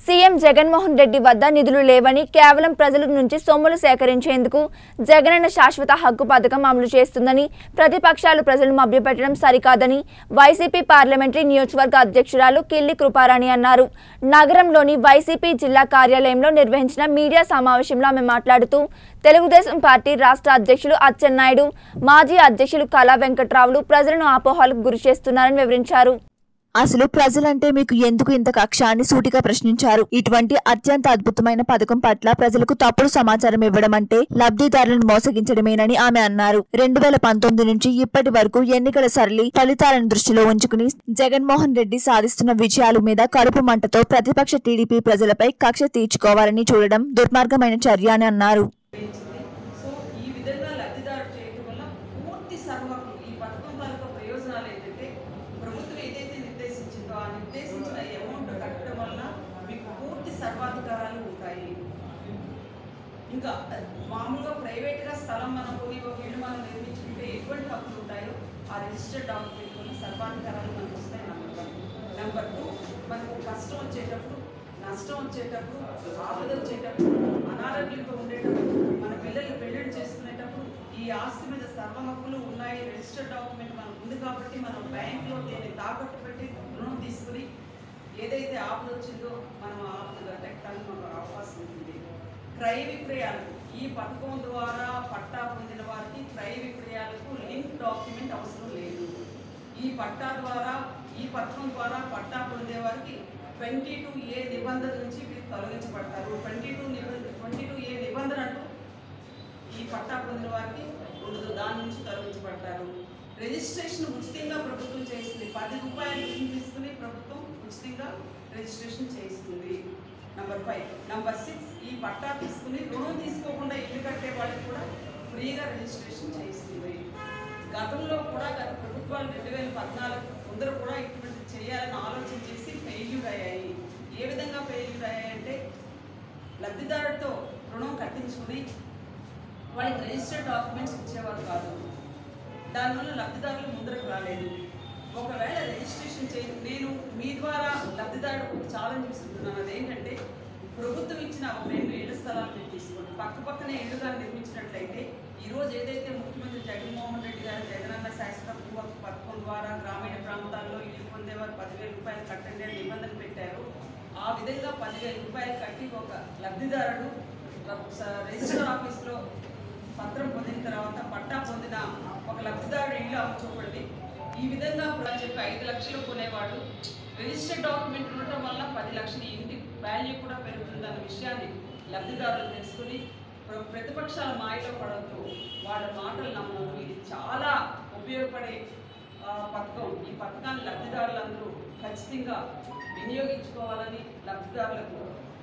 CM Jaganmohan Reddy వద్ద నిధులు లేవని కేవలం ప్రజల నుంచి సొమ్ములు సేకరించేందుకు జగనన్న శాశ్వత హక్కు పథకం అమలు చేస్తుందని ప్రతిపక్షాలు ప్రజలను మభ్యపెట్టడం సరికాదని వైసీపీ పార్లమెంటరీ నియోజకవర్గ అధ్యక్షురాలు కిల్లి కృపారాణి అన్నారు నగరంలోని వైసీపీ జిల్లా కార్యాలయంలో నిర్వహించిన మీడియా సమావేశంలో ఆమె మాట్లాడుతూ తెలుగుదేశం పార్టీ రాష్ట్ర అధ్యక్షులు అచ్చెన్నాయుడు మాజీ అధ్యక్షులు కళా వెంకట్రావులు ప్రజలను అపోహలకు గురి చేస్తున్నారని వివరించారు అసలు ప్రజలంటే మీకు ఎందుకు ఇంత కక్ష అని సూటిగా ప్రశ్నించారు ఇటువంటి అత్యంత అద్భుతమైన పథకం పట్ల ప్రజలకు తప్పుడు సమాచారం ఇవ్వడం అంటే లబ్ధిదారులను మోసగించడమేనని ఆమె అన్నారు రెండు వేల పంతొమ్మిది నుంచి ఇప్పటి వరకు ఎన్నికల సరళి ఫలితాలను దృష్టిలో ఉంచుకుని జగన్మోహన్ రెడ్డి సాధిస్తున్న విజయాల మీద కడుపు మంటతో ప్రతిపక్ష టీడీపీ ప్రజలపై కక్ష తీర్చుకోవాలని చూడడం దుర్మార్గమైన చర్య అని అన్నారు పెంచింది సో ఈ విధంగా లబ్ధిదారు చేయడం వల్ల పూర్తి సర్వకు ఈ పథకం తాలూకా ప్రయోజనాలు ఏంటంటే ప్రభుత్వం ఏదైతే నిర్దేశించిందో ఆ నిర్దేశించిన అమౌంట్ కట్టడం వల్ల మీకు పూర్తి సర్వాధికారాలు ఉంటాయి ఇంకా మామూలుగా ప్రైవేట్గా స్థలం మనం కొని ఒక ఇల్లు మనం నిర్మించుకుంటే ఎటువంటి హక్కులు ఉంటాయో ఆ రిజిస్టర్డ్ డాక్యుమెంట్ వల్ల సర్వాధికారాలు మనకు వస్తాయి నెంబర్ వన్ నెంబర్ టూ మనకు కష్టం వచ్చేటప్పుడు నష్టం వచ్చేటప్పుడు ఆపద వచ్చేటప్పుడు అనారోగ్యంతో ఉండేటప్పుడు మన పిల్లలు పెళ్ళిళ్ళు చేసుకునేటప్పుడు ఈ ఆస్తి మీద సర్వ హక్కులు ఉన్నాయి రిజిస్టర్డ్ డాక్యుమెంట్ మనకు ఉంది కాబట్టి మనం బ్యాంక్లో దీన్ని తాకట్టు పెట్టి రుణం తీసుకుని ఏదైతే ఆపద వచ్చిందో మనం ఆ ఆపద కట్టడానికి మనకు అవకాశం ఉంటుంది క్రయ విక్రయాలు ఈ పథకం ద్వారా పట్టా పొందిన వారికి క్రయ విక్రయాలకు లింక్ డాక్యుమెంట్ అవసరం లేదు ఈ పట్టా ద్వారా ఈ పథకం ద్వారా పట్టా పొందే వారికి ట్వంటీ టూ ఏ నిబంధన నుంచి వీరు తొలగించబడతారు ట్వంటీ టూ నిబంధన ట్వంటీ టూ ఏ నిబంధన అంటూ ఈ పట్టా పొందిన వారికి ఉండదు దాని నుంచి తొలగించబడతారు రిజిస్ట్రేషన్ ఉచితంగా ప్రభుత్వం చేస్తుంది పది రూపాయలు రుసుము తీసుకుని ప్రభుత్వం ఉచితంగా రిజిస్ట్రేషన్ చేయిస్తుంది నంబర్ ఫైవ్ నంబర్ సిక్స్ ఈ పట్టా తీసుకుని రుణం తీసుకోకుండా ఇల్లు కట్టే వాళ్ళకి కూడా ఫ్రీగా రిజిస్ట్రేషన్ చేయిస్తుంది గతంలో కూడా గత ప్రభుత్వాలు రెండు వేల పద్నాలుగు ముందర కూడా ఇటువంటి చేయాలని ఆలోచన చేసి ఫెయిల్యూర్ అయ్యాయి ఏ విధంగా ఫెయిల్యూర్ అయ్యాయంటే లబ్ధిదారుడితో రుణం కట్టించుకుని వాళ్ళకి రిజిస్టర్డ్ డాక్యుమెంట్స్ ఇచ్చేవారు కాదు దానివల్ల లబ్ధిదారులు ముందరకు రాలేదు ఒకవేళ రిజిస్ట్రేషన్ చేయ నేను మీ ద్వారా లబ్ధిదారుడు ఒక ఛాలెంజ్ ఇస్తున్నాను అదేంటంటే ప్రభుత్వం ఇచ్చిన ఒక రెండు ఇళ్ల స్థలాలు మీరు తీసుకోండి పక్క పక్కనే ఇళ్లుగా నిర్మించినట్లయితే ఈరోజు ఏదైతే ముఖ్యమంత్రి జగన్మోహన్ రెడ్డి గారు జగనన్న శాశ్వత భూ హక్కు పథకం ద్వారా గ్రామీణ ప్రాంతాల్లో ఇల్లు పొందేవారు పదివేల రూపాయలు కట్టండి అని నిబంధన పెట్టారు ఆ విధంగా పదివేల రూపాయలు కట్టి ఒక లబ్ధిదారుడు స- రిజిస్టర్ ఆఫీస్లో పత్రం పొందిన తర్వాత పట్టా పొందిన ఒక లబ్ధిదారుడు ఇల్లు అమ్ముకోబడి ఈ విధంగా ఇప్పుడు అని చెప్పి ఐదు లక్షలు కొనేవాడు రిజిస్టర్డ్ డాక్యుమెంట్ ఉండటం వల్ల పది లక్షల ఇంటి వాల్యూ కూడా పెరుగుతుందన్న విషయాన్ని లబ్ధిదారులు తెలుసుకుని ప్ర- ప్రతిపక్షాల మాయలో పడవద్దు వాళ్ళ మాటలు నమ్మద్దు ఇది చాలా ఉపయోగపడే ఆ, పథకం ఈ పథకాన్ని లబ్ధిదారులందరూ ఖచ్చితంగా వినియోగించుకోవాలని లబ్ధిదారులకు